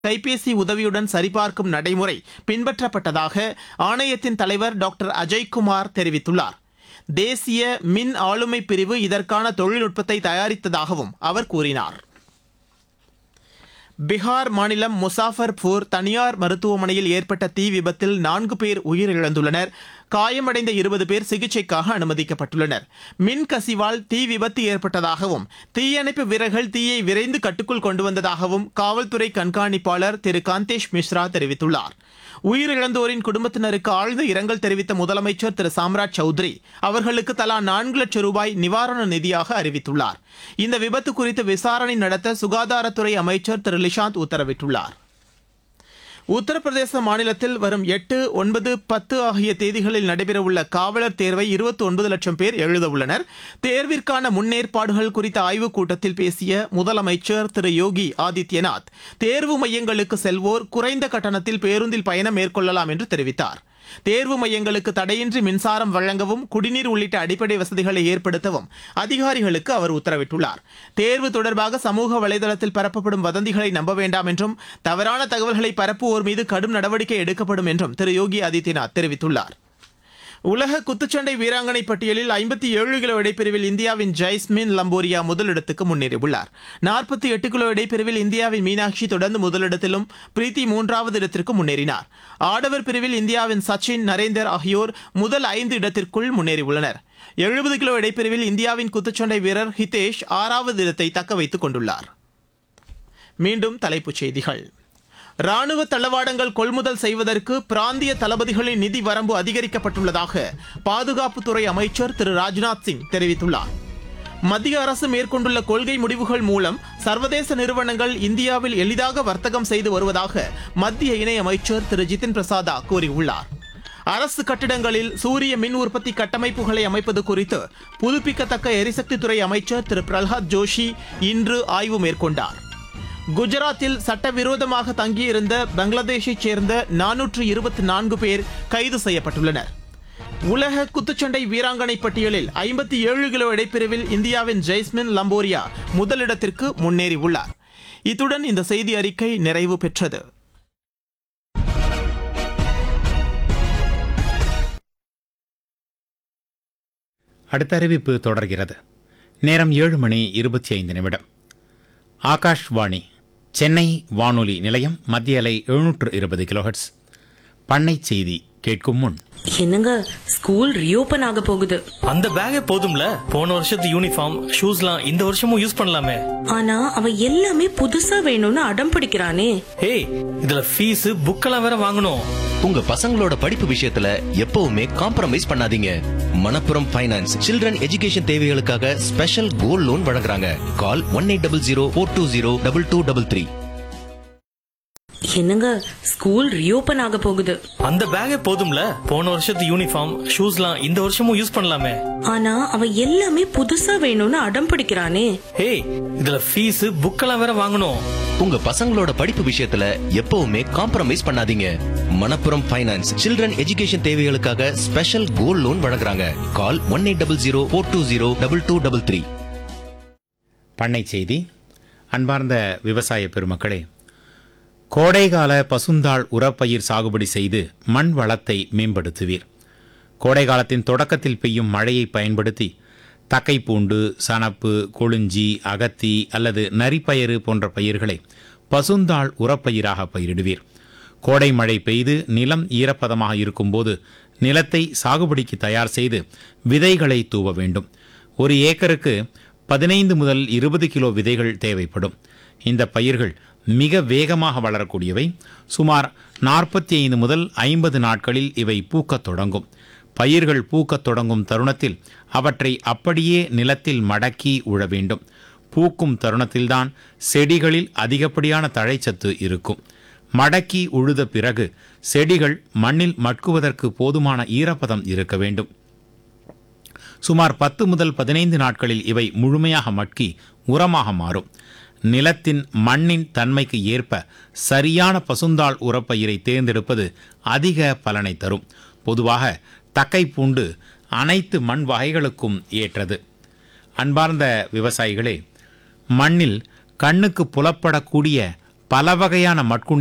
கைபேசி உதவியுடன் சரிபார்க்கும் நடைமுறை பின்பற்றப்பட்டதாக ஆணையத்தின் தலைவர் டாக்டர் அஜய்குமார் தெரிவித்துள்ளார் தேசிய மின் ஆளுமை பிரிவு இதற்கான தொழில்நுட்பத்தை தயாரித்ததாகவும் அவர் கூறினார் பீகார் மாநிலம் முசாஃபர்பூர் தனியார் மருத்துவமனையில் ஏற்பட்ட தீ விபத்தில் நான்கு பேர் உயிரிழந்துள்ளனர் காயமடைந்த இருபது பேர் சிகிச்சைக்காக அனுமதிக்கப்பட்டுள்ளனர் மின் கசிவால் தீ விபத்து ஏற்பட்டதாகவும் தீயணைப்பு வீரர்கள் தீயை விரைந்து கட்டுக்குள் கொண்டு வந்ததாகவும் காவல்துறை கண்காணிப்பாளர் திரு காந்தேஷ் மிஸ்ரா தெரிவித்துள்ளார் உயிரிழந்தோரின் குடும்பத்தினருக்கு ஆழ்ந்த இரங்கல் தெரிவித்த முதலமைச்சர் திரு சாம்ராஜ் சௌத்ரி அவர்களுக்கு தலா நான்கு லட்சம் ரூபாய் நிவாரண நிதியாக அறிவித்துள்ளார் இந்த விபத்து குறித்து விசாரணை நடத்த சுகாதாரத்துறை அமைச்சர் திரு லிஷாந்த் உத்தரவிட்டுள்ளார் உத்தரப்பிரதேச மாநிலத்தில் வரும் எட்டு ஒன்பது பத்து ஆகிய தேதிகளில் நடைபெறவுள்ள காவலர் தேர்வை இருபத்தி ஒன்பது லட்சம் பேர் எழுத உள்ளனர் தேர்விற்கான முன்னேற்பாடுகள் குறித்த ஆய்வுக் கூட்டத்தில் பேசிய முதலமைச்சர் திரு யோகி ஆதித்யநாத் தேர்வு மையங்களுக்கு செல்வோர் குறைந்த கட்டணத்தில் பேருந்தில் பயணம் மேற்கொள்ளலாம் என்று தெரிவித்தார் தேர்வு மையங்களுக்கு தடையின்றி மின்சாரம் வழங்கவும் குடிநீர் உள்ளிட்ட அடிப்படை வசதிகளை ஏற்படுத்தவும் அதிகாரிகளுக்கு அவர் உத்தரவிட்டுள்ளார் தேர்வு தொடர்பாக சமூக வலைதளத்தில் பரப்பப்படும் வதந்திகளை நம்ப வேண்டாம் என்றும் தவறான தகவல்களை பரப்புவோர் மீது கடும் நடவடிக்கை எடுக்கப்படும் என்றும் திரு யோகி ஆதித்யநாத் தெரிவித்துள்ளார் உலக குத்துச்சண்டை வீராங்கனை பட்டியலில் ஐம்பத்தி ஏழு கிலோ இடைப்பிரிவில் இந்தியாவின் ஜைஸ்மின் லம்போரியா முதலிடத்துக்கு முன்னேறியுள்ளார் நாற்பத்தி எட்டு கிலோ இடைப்பிரிவில் இந்தியாவின் மீனாட்சி தொடர்ந்து முதலிடத்திலும் பிரீத்தி மூன்றாவது இடத்திற்கு முன்னேறினார் ஆடவர் பிரிவில் இந்தியாவின் சச்சின் நரேந்தர் ஆகியோர் முதல் ஐந்து இடத்திற்குள் முன்னேறியுள்ளனர் எழுபது கிலோ இடைப்பிரிவில் இந்தியாவின் குத்துச்சண்டை வீரர் ஹிதேஷ் ஆறாவது இடத்தை தக்க வைத்துக் கொண்டுள்ளார் மீண்டும் தலைப்புச் செய்திகள் ராணுவ தளவாடங்கள் கொள்முதல் செய்வதற்கு பிராந்திய தளபதிகளின் நிதி வரம்பு அதிகரிக்கப்பட்டுள்ளதாக பாதுகாப்புத்துறை அமைச்சர் திரு ராஜ்நாத் சிங் தெரிவித்துள்ளார் மத்திய அரசு மேற்கொண்டுள்ள கொள்கை முடிவுகள் மூலம் சர்வதேச நிறுவனங்கள் இந்தியாவில் எளிதாக வர்த்தகம் செய்து வருவதாக மத்திய இணையமைச்சர் திரு ஜிதின் பிரசாதா கூறியுள்ளார் அரசு கட்டிடங்களில் சூரிய மின் உற்பத்தி கட்டமைப்புகளை அமைப்பது குறித்து புதுப்பிக்கத்தக்க எரிசக்தித்துறை அமைச்சர் திரு பிரல்ஹாத் ஜோஷி இன்று ஆய்வு மேற்கொண்டார் குஜராத்தில் சட்டவிரோதமாக தங்கியிருந்த பங்களாதேஷைச் சேர்ந்த நானூற்று இருபத்தி நான்கு பேர் கைது செய்யப்பட்டுள்ளனர் உலக குத்துச்சண்டை வீராங்கனை பட்டியலில் ஐம்பத்தி ஏழு கிலோ இடைப்பிரிவில் இந்தியாவின் ஜெய்ஸ்மின் லம்போரியா முதலிடத்திற்கு முன்னேறியுள்ளார் இத்துடன் இந்த செய்தி அறிக்கை நிறைவு பெற்றது அடுத்த அறிவிப்பு தொடர்கிறது நேரம் ஏழு மணி இருபத்தி ஐந்து நிமிடம் ஆகாஷ்வாணி சென்னை வானொலி நிலையம் மத்திய அலை எழுநூற்று இருபது கிலோஹெட்ஸ் பண்ணை செய்தி கேட்கும் முன் என்னங்க ஸ்கூல் ரீஓபன் ஆக போகுது அந்த பேக்கே போதும்ல போன வருஷத்து யூனிஃபார்ம் ஷூஸ்லாம் இந்த வருஷமும் யூஸ் பண்ணலாமே ஆனா அவன் எல்லாமே புதுசா வேணும்னு அடம் பிடிக்கிறானே ஏய் இதுல ஃபீஸ் புக்கெல்லாம் வேற வாங்கணும் உங்க பசங்களோட படிப்பு விஷயத்துல எப்பவுமே காம்ப்ரமைஸ் பண்ணாதீங்க மணப்புரம் ஃபைனான்ஸ் சில்ட்ரன் எஜுகேஷன் தேவைகளுக்காக ஸ்பெஷல் கோல்ட் லோன் வழங்குறாங்க call one eight double zero four two zero double two double three என்னங்க ஸ்கூல் ரீஓபன் ஆக போகுது அந்த பேக்கே போதும்ல போன வருஷத்து யூனிஃபார்ம் ஷூஸ்லாம் இந்த வருஷமும் யூஸ் பண்ணலாமே ஆனா அவன் எல்லாமே புதுசா வேணும்னு அடம் பிடிக்கிறானே ஏய் இதுல ஃபீஸ் புக்கெல்லாம் வேற வாங்கணும் உங்க பசங்களோட படிப்பு விஷயத்துல எப்பவுமே காம்ப்ரமைஸ் பண்ணாதீங்க மணப்புரம் ஃபைனான்ஸ் சில்ட்ரன் எஜுகேஷன் தேவைகளுக்காக ஸ்பெஷல் கோல்ட் லோன் வழங்குறாங்க call one eight double zero four two zero double two double three பண்ணை செய்தி அன்பார்ந்த விவசாய பெருமக்களே கோடைகால பசுந்தாள் உரப்பயிர் சாகுபடி செய்து மண் வளத்தை மேம்படுத்துவீர் கோடை காலத்தின் தொடக்கத்தில் பெய்யும் மழையை பயன்படுத்தி தக்கைப்பூண்டு சணப்பு கொழுஞ்சி அகத்தி அல்லது நரிப்பயிறு போன்ற பயிர்களை பசுந்தாள் உரப்பயிராக பயிரிடுவீர் கோடை மழை பெய்து நிலம் ஈரப்பதமாக இருக்கும்போது நிலத்தை சாகுபடிக்கு தயார் செய்து விதைகளை தூவ வேண்டும் ஒரு ஏக்கருக்கு பதினைந்து முதல் இருபது கிலோ விதைகள் தேவைப்படும் இந்த பயிர்கள் மிக வேகமாக வளரக்கூடியவை சுமார் நாற்பத்தி ஐந்து முதல் ஐம்பது நாட்களில் இவை பூக்கத் தொடங்கும் பயிர்கள் பூக்கத் தொடங்கும் தருணத்தில் அவற்றை அப்படியே நிலத்தில் மடக்கி உழ வேண்டும் பூக்கும் தருணத்தில்தான் செடிகளில் அதிகப்படியான தழைச்சத்து இருக்கும் மடக்கி உழுத பிறகு செடிகள் மண்ணில் மட்குவதற்கு போதுமான ஈரப்பதம் இருக்க வேண்டும் சுமார் பத்து முதல் பதினைந்து நாட்களில் இவை முழுமையாக மட்கி உரமாக மாறும் நிலத்தின் மண்ணின் தன்மைக்கு ஏற்ப சரியான பசுந்தாள் உரப்பயிரை தேர்ந்தெடுப்பது அதிக பலனை தரும் பொதுவாக தக்கை பூண்டு அனைத்து மண் வகைகளுக்கும் ஏற்றது அன்பார்ந்த விவசாயிகளே மண்ணில் கண்ணுக்கு புலப்படக்கூடிய பல வகையான மட்குண்ணி